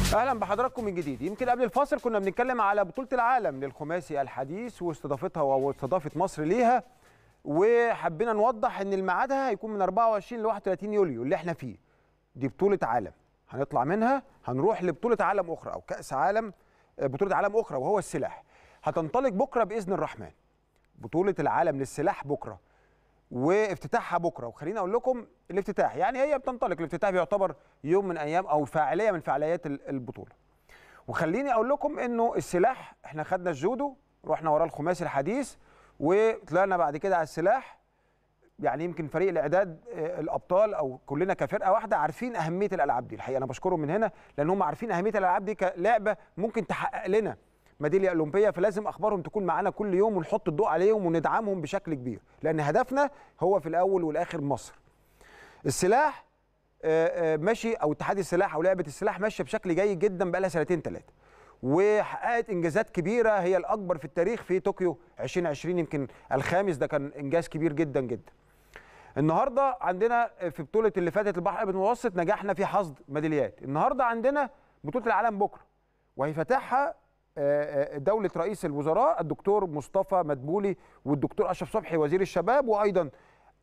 اهلا بحضراتكم من جديد يمكن قبل الفاصل كنا بنتكلم على بطوله العالم للخماسي الحديث واستضافتها واستضافه مصر ليها وحبينا نوضح ان الميعادها هيكون من 24 ل 31 يوليو اللي احنا فيه دي بطوله عالم هنطلع منها هنروح لبطوله عالم اخرى او كاس عالم بطوله عالم اخرى وهو السلاح هتنطلق بكره باذن الرحمن بطوله العالم للسلاح بكره وافتتاحها بكره وخليني اقول لكم الافتتاح يعني هي بتنطلق الافتتاح بيعتبر يوم من ايام او فاعليه من فعاليات البطوله وخليني اقول لكم انه السلاح احنا خدنا الجودو رحنا وراه الخماسي الحديث وطلعنا بعد كده على السلاح يعني يمكن فريق الاعداد الابطال او كلنا كفرقه واحده عارفين اهميه الالعاب دي الحقيقه انا بشكرهم من هنا لان هم عارفين اهميه الالعاب دي كلعبه ممكن تحقق لنا ميداليه اولمبيه فلازم اخبارهم تكون معانا كل يوم ونحط الضوء عليهم وندعمهم بشكل كبير لان هدفنا هو في الاول والاخر مصر السلاح ماشي او اتحاد السلاح او لعبه السلاح ماشيه بشكل جيد جدا بقى لها سنتين ثلاثه وحققت انجازات كبيره هي الاكبر في التاريخ في طوكيو 2020 يمكن الخامس ده كان انجاز كبير جدا جدا النهارده عندنا في بطوله اللي فاتت البحر الابيض المتوسط نجحنا في حصد ميداليات النهارده عندنا بطوله العالم بكره وهيفتحها دولة رئيس الوزراء الدكتور مصطفى مدبولي والدكتور أشرف صبحي وزير الشباب وأيضا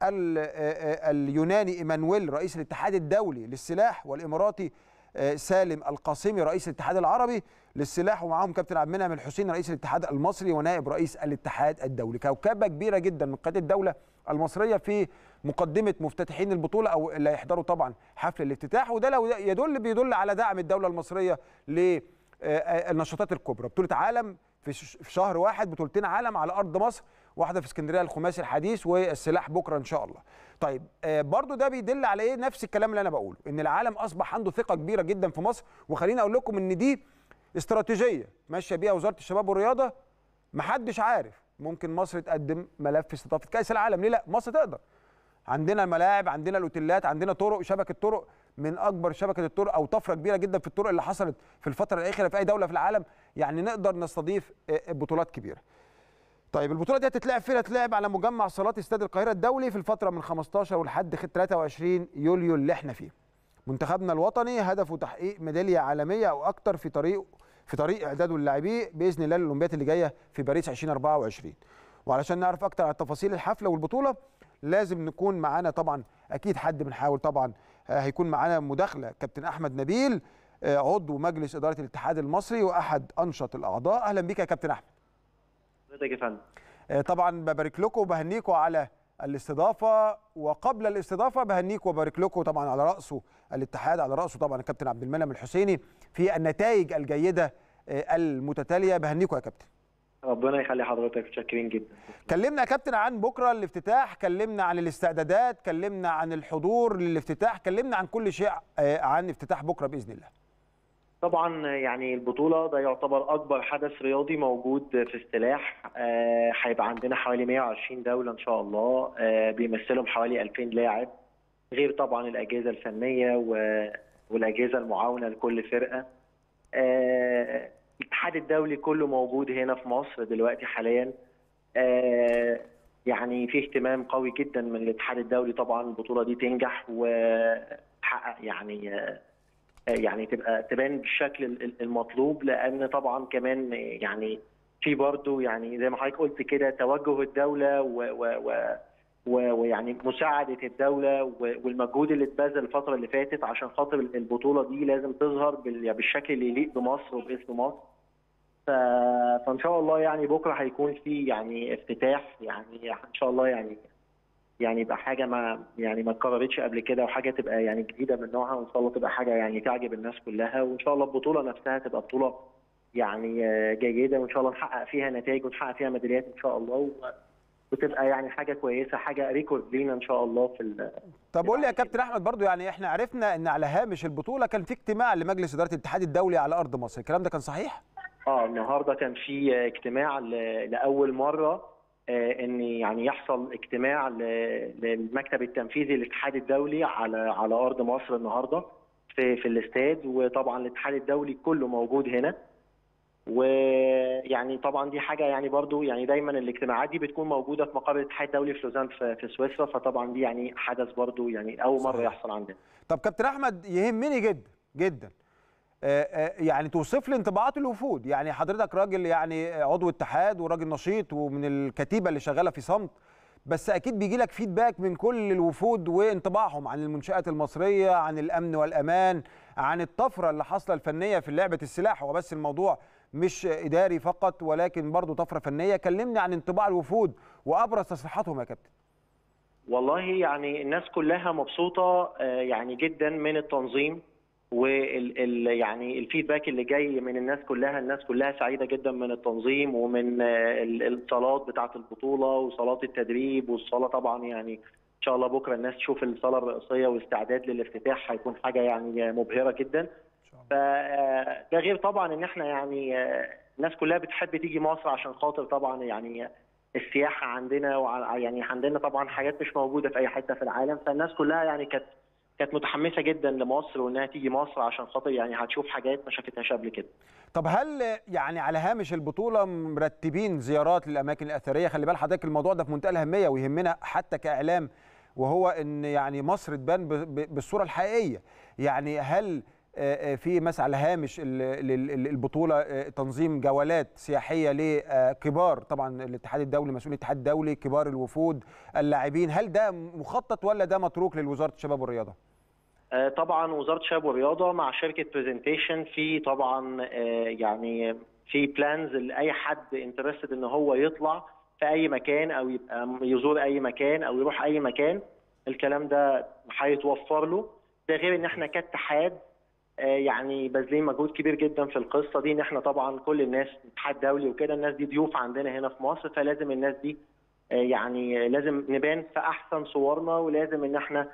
اليوناني إيمانويل رئيس الاتحاد الدولي للسلاح والإماراتي سالم القاسمي رئيس الاتحاد العربي للسلاح ومعاهم كابتن عبد المنعم الحسين رئيس الاتحاد المصري ونائب رئيس الاتحاد الدولي كوكبه كبيره جدا من قياده الدوله المصريه في مقدمه مفتتحين البطوله او اللي هيحضروا طبعا حفل الافتتاح وده لو يدل بيدل على دعم الدوله المصريه ل النشاطات الكبرى بطوله عالم في شهر واحد بطولتين عالم على ارض مصر واحده في اسكندريه الخماسي الحديث والسلاح بكره ان شاء الله طيب برضو ده بيدل على ايه نفس الكلام اللي انا بقوله ان العالم اصبح عنده ثقه كبيره جدا في مصر وخليني اقول لكم ان دي استراتيجيه ماشيه بيها وزاره الشباب والرياضه محدش عارف ممكن مصر تقدم ملف استضافه كاس العالم ليه لا مصر تقدر عندنا الملاعب عندنا الاوتيلات عندنا طرق شبكه طرق من اكبر شبكه الطرق او طفره كبيره جدا في الطرق اللي حصلت في الفتره الاخيره في اي دوله في العالم يعني نقدر نستضيف بطولات كبيره طيب البطوله دي هتتلعب فين هتتلعب على مجمع صالات استاد القاهره الدولي في الفتره من 15 ولحد 23 يوليو اللي احنا فيه منتخبنا الوطني هدفه تحقيق ميداليه عالميه او اكتر في طريق في طريق اعداده اللاعبين باذن الله للاولمبياد اللي جايه في باريس 2024 وعلشان نعرف اكتر عن تفاصيل الحفله والبطوله لازم نكون معانا طبعا اكيد حد بنحاول طبعا هيكون معانا مداخله كابتن احمد نبيل عضو مجلس اداره الاتحاد المصري واحد انشط الاعضاء اهلا بك يا كابتن احمد حضرتك يا فندم طبعا ببارك لكم وبهنيكم على الاستضافه وقبل الاستضافه بهنيكم وبارك لكم طبعا على راسه الاتحاد على راسه طبعا الكابتن عبد المنعم الحسيني في النتائج الجيده المتتاليه بهنيكم يا كابتن ربنا يخلي حضرتك متشكرين جدا كلمنا يا كابتن عن بكره الافتتاح كلمنا عن الاستعدادات كلمنا عن الحضور للافتتاح كلمنا عن كل شيء عن افتتاح بكره باذن الله طبعا يعني البطوله ده يعتبر اكبر حدث رياضي موجود في السلاح هيبقى عندنا حوالي 120 دوله ان شاء الله بيمثلهم حوالي 2000 لاعب غير طبعا الاجهزه الفنيه والاجهزه المعاونه لكل فرقه الاتحاد الدولي كله موجود هنا في مصر دلوقتي حاليا آه يعني في اهتمام قوي جدا من الاتحاد الدولي طبعا البطوله دي تنجح وتحقق يعني آه يعني تبقى تبان بالشكل المطلوب لان طبعا كمان يعني في برضه يعني زي ما حضرتك قلت كده توجه الدوله ويعني مساعده الدوله والمجهود اللي اتبذل الفتره اللي فاتت عشان خاطر البطوله دي لازم تظهر بالشكل اللي يليق بمصر وباسم مصر فان شاء الله يعني بكره هيكون في يعني افتتاح يعني ان شاء الله يعني يعني يبقى حاجه ما يعني ما اتكررتش قبل كده وحاجه تبقى يعني جديده من نوعها وان شاء الله تبقى حاجه يعني تعجب الناس كلها وان شاء الله البطوله نفسها تبقى بطوله يعني جيده وان شاء الله نحقق فيها نتائج ونحقق فيها ميداليات ان شاء الله وتبقى يعني حاجه كويسه حاجه ريكورد لينا ان شاء الله في طب قول لي يا كابتن احمد برضو يعني احنا عرفنا ان على هامش البطوله كان في اجتماع لمجلس اداره الاتحاد الدولي على ارض مصر الكلام ده كان صحيح؟ اه النهارده كان في اجتماع لاول مره ان يعني يحصل اجتماع للمكتب التنفيذي للاتحاد الدولي على على ارض مصر النهارده في في الاستاد وطبعا الاتحاد الدولي كله موجود هنا ويعني طبعا دي حاجه يعني برضو يعني دايما الاجتماعات دي بتكون موجوده في مقر الاتحاد الدولي في لوزان في, في سويسرا فطبعا دي يعني حدث برضو يعني اول مره صحيح. يحصل عندنا طب كابتن احمد يهمني جدا جدا يعني توصف لي انطباعات الوفود يعني حضرتك راجل يعني عضو اتحاد وراجل نشيط ومن الكتيبه اللي شغاله في صمت بس اكيد بيجي لك فيدباك من كل الوفود وانطباعهم عن المنشات المصريه عن الامن والامان عن الطفره اللي حاصله الفنيه في لعبه السلاح هو بس الموضوع مش اداري فقط ولكن برضه طفره فنيه كلمني عن انطباع الوفود وابرز تصريحاتهم يا كابتن والله يعني الناس كلها مبسوطه يعني جدا من التنظيم وال يعني الفيدباك اللي جاي من الناس كلها الناس كلها سعيده جدا من التنظيم ومن الصالات بتاعه البطوله وصالات التدريب والصاله طبعا يعني ان شاء الله بكره الناس تشوف الصاله الرئيسيه والاستعداد للافتتاح هيكون حاجه يعني مبهره جدا فده غير طبعا ان احنا يعني الناس كلها بتحب تيجي مصر عشان خاطر طبعا يعني السياحه عندنا وع يعني عندنا طبعا حاجات مش موجوده في اي حته في العالم فالناس كلها يعني كانت كانت متحمسه جدا لمصر وانها تيجي مصر عشان خاطر يعني هتشوف حاجات ما شافتهاش قبل كده. طب هل يعني على هامش البطوله مرتبين زيارات للاماكن الاثريه؟ خلي بال حضرتك الموضوع ده في منتهى الاهميه ويهمنا حتى كاعلام وهو ان يعني مصر تبان بالصوره الحقيقيه. يعني هل في مثلا على هامش البطوله تنظيم جولات سياحيه لكبار طبعا الاتحاد الدولي مسؤول الاتحاد الدولي كبار الوفود اللاعبين هل ده مخطط ولا ده متروك لوزاره الشباب والرياضه؟ طبعا وزاره الشباب والرياضه مع شركه برزنتيشن في طبعا يعني في بلانز لاي حد انترستد ان هو يطلع في اي مكان او يبقى يزور اي مكان او يروح اي مكان الكلام ده هيتوفر له ده غير ان احنا كاتحاد يعني باذلين مجهود كبير جدا في القصه دي ان احنا طبعا كل الناس اتحاد دولي وكده الناس دي ضيوف عندنا هنا في مصر فلازم الناس دي يعني لازم نبان في احسن صورنا ولازم ان احنا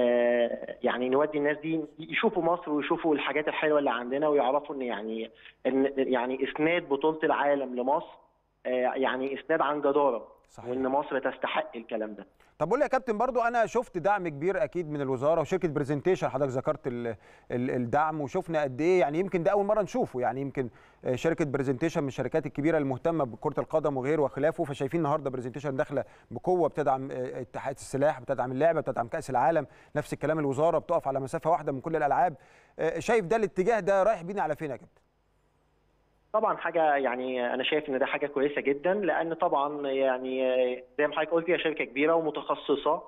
يعني نودي الناس دي يشوفوا مصر ويشوفوا الحاجات الحلوه اللي عندنا ويعرفوا ان يعني ان يعني اسناد بطوله العالم لمصر يعني اسناد عن جداره صحيح. وان مصر تستحق الكلام ده طب قول لي يا كابتن برضو انا شفت دعم كبير اكيد من الوزاره وشركه برزنتيشن حضرتك ذكرت ال ال الدعم وشفنا قد ايه يعني يمكن ده اول مره نشوفه يعني يمكن شركه برزنتيشن من الشركات الكبيره المهتمه بكره القدم وغيره وخلافه فشايفين النهارده برزنتيشن داخله بقوه بتدعم اتحاد السلاح بتدعم اللعبه بتدعم كاس العالم نفس الكلام الوزاره بتقف على مسافه واحده من كل الالعاب شايف ده الاتجاه ده رايح بينا على فين يا كابتن طبعا حاجه يعني انا شايف ان ده حاجه كويسه جدا لان طبعا يعني زي ما حضرتك قلت هي شركه كبيره ومتخصصه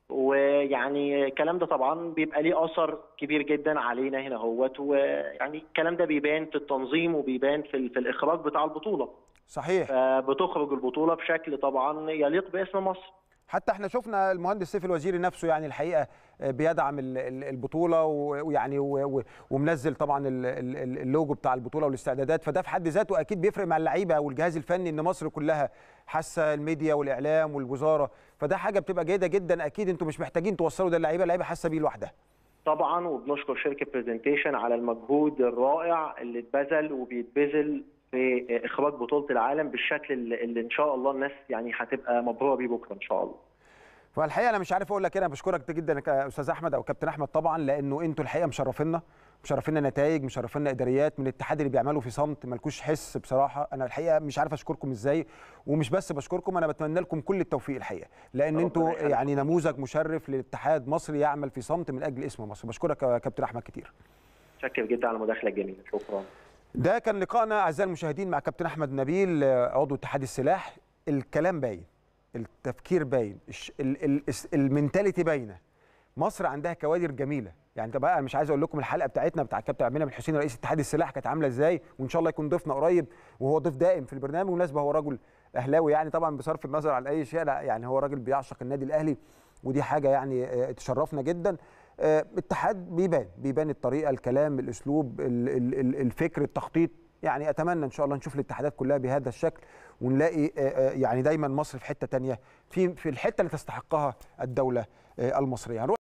ويعني الكلام ده طبعا بيبقى ليه اثر كبير جدا علينا هنا اهوت ويعني الكلام ده بيبان في التنظيم وبيبان في, في الاخراج بتاع البطوله صحيح فبتخرج البطوله بشكل طبعا يليق باسم مصر حتى احنا شفنا المهندس سيف الوزيري نفسه يعني الحقيقه بيدعم البطوله ويعني ومنزل طبعا اللوجو بتاع البطوله والاستعدادات فده في حد ذاته اكيد بيفرق مع اللعيبه والجهاز الفني ان مصر كلها حاسه الميديا والاعلام والوزاره فده حاجه بتبقى جيده جدا اكيد انتم مش محتاجين توصلوا ده للعيبه اللعيبه حاسه بيه لوحدها طبعا وبنشكر شركه برزنتيشن على المجهود الرائع اللي اتبذل وبيتبذل في اخراج بطوله العالم بالشكل اللي, اللي ان شاء الله الناس يعني هتبقى مبهوره بيه بكره ان شاء الله. فالحقيقه انا مش عارف اقول لك انا بشكرك جدا يا استاذ احمد او كابتن احمد طبعا لانه انتوا الحقيقه مشرفينا مشرفينا نتائج مشرفينا اداريات من الاتحاد اللي بيعملوا في صمت مالكوش حس بصراحه انا الحقيقه مش عارف اشكركم ازاي ومش بس بشكركم انا بتمنى لكم كل التوفيق الحقيقه لان انتوا يعني نموذج مشرف لاتحاد مصري يعمل في صمت من اجل اسم مصر بشكرك يا كابتن احمد كتير شكرا جدا على المداخله الجميله شكرا ده كان لقائنا اعزائي المشاهدين مع كابتن احمد نبيل عضو اتحاد السلاح الكلام باين التفكير باين المنتاليتي باينه مصر عندها كوادر جميله يعني طب انا مش عايز اقول لكم الحلقه بتاعتنا بتاع الكابتن عبد المنعم الحسين رئيس اتحاد السلاح كانت عامله ازاي وان شاء الله يكون ضيفنا قريب وهو ضيف دائم في البرنامج بالمناسبه هو رجل اهلاوي يعني طبعا بصرف النظر عن اي شيء لا يعني هو راجل بيعشق النادي الاهلي ودي حاجه يعني تشرفنا جدا اتحاد بيبان بيبان الطريقه الكلام الاسلوب الفكر التخطيط يعني اتمنى ان شاء الله نشوف الاتحادات كلها بهذا الشكل ونلاقي يعني دايما مصر في حته ثانيه في في الحته اللي تستحقها الدوله المصريه